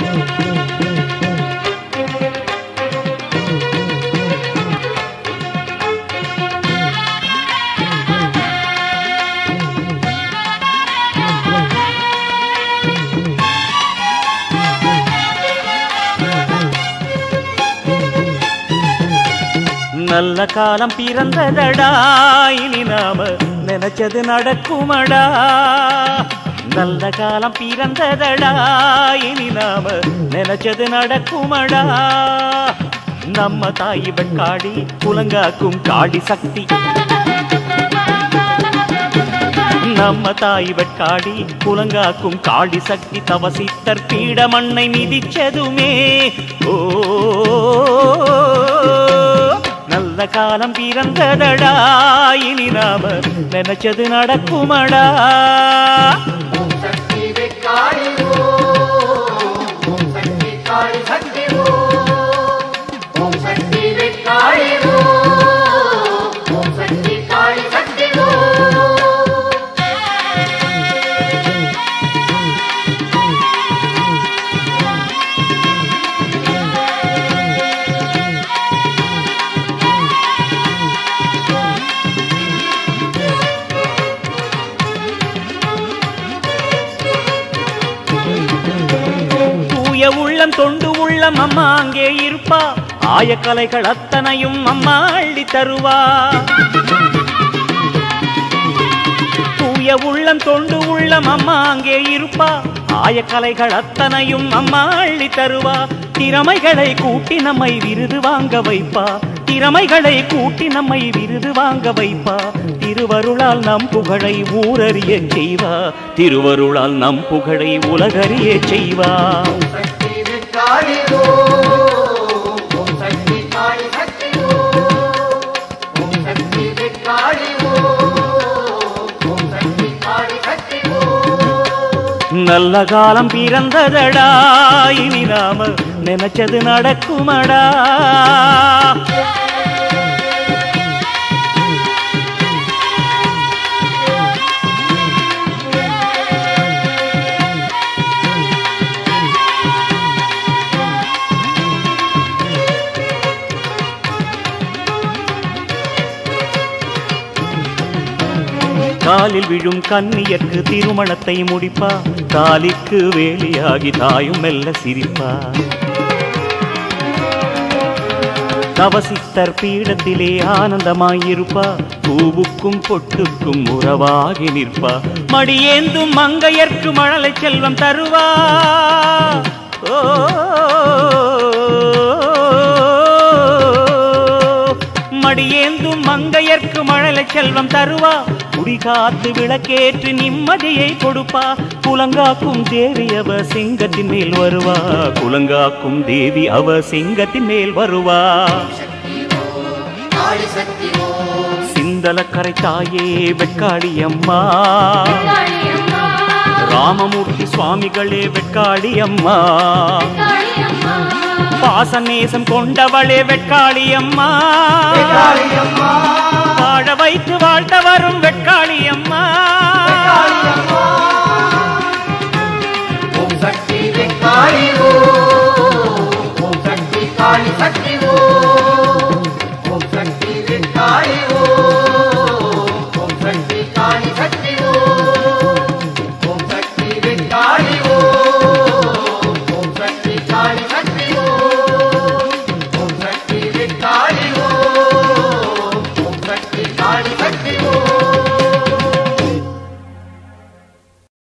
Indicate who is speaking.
Speaker 1: நல்ல காலம் பிறந்ததடா இனி நாம நினைச்சது நடக்குமடா நல்ல காலம் பிறந்ததடா இனி நாம நினைச்சது நடக்குமடா நம்ம தாய் வெட்காடி புலங்காக்கும் காடி சக்தி நம்ம தாய் வெட்காடி புலங்காக்கும் காடி சக்தி தவசித்தர் பீட மண்ணை மிதிச்சதுமே ஓ நல்ல காலம் பிறந்ததடா இனி நாம நினைச்சது நடக்குமடா
Speaker 2: ஓம் சக்தி வெக்காளி ஓம் சக்தி காளி சக்தி ஓம் சக்தி வெக்காளி ஓம் சக்தி காளி சக்தி
Speaker 1: தூய உள்ளம் தொண்டு உள்ளம் அம்மா அங்கே இருப்பா ஆயக்கலைகள் அத்தனையும் அம்மா அள்ளி தருவா தூய உள்ளம் தொண்டு உள்ளம் அம்மா அங்கே இருப்பா ஆயக்கலைகள் அத்தனையும் அம்மா அள்ளி தருவா திறமைகளை கூட்டி நம்மை விருது வாங்க வைப்பா திறமைகளை கூட்டி நம்மை விருது வாங்க வைப்பா திருவருளால் நம் புகழை ஊரறிய செய்வா திருவருளால் நம் புகழை உலகறிய செய்வா
Speaker 2: சக்தி வெக்காளி ஓம் சக்தி காளி சக்தி ஓம் சக்தி வெக்காளி ஓம் சக்தி காளி சக்தி
Speaker 1: நல்ல காலம் பிறந்ததடா இனி நாம நினைச்சது நடக்குமடா காலில் விழும் கன்னியர்க்கு திருமணத்தை முடிப்பா தாலிக்கு வேலியாகி தாயும் மெல்ல சிரிப்பா தவசித்தர் பீடத்திலே ஆனந்தமாயிருப்பா பூவுக்கும் பொட்டுக்கும் உறவாகி நிற்பா மடியேந்தும் மங்கையர்க்கு மழலை செல்வம் தருவா ஓ மடியேந்தும் மங்கையர்க்கு மழலை செல்வம் தருவா குடிகாத்து விளக்கேற்று நிம்மதியை கொடுப்பா குலங்காக்கும் தேவி அவ சிங்கத்தின் மேல் வருவா குலங்காக்கும் தேவி அவ சிங்கத்தின் மேல் வருவா
Speaker 2: காளி சக்தி ஓம்
Speaker 1: சிந்தலக்கரை தாயே வெட்காளி அம்மா ராமமூர்த்தி சுவாமிகளே வெட்காளி அம்மா பாசநேசம் கொண்டவளே வெட்காளி அம்மா
Speaker 2: வெக்காளி அம்மா
Speaker 1: வாழ வைத்து வாழ்த்த வரும் வெட்காளி அம்மா
Speaker 2: வெக்காளி அம்மா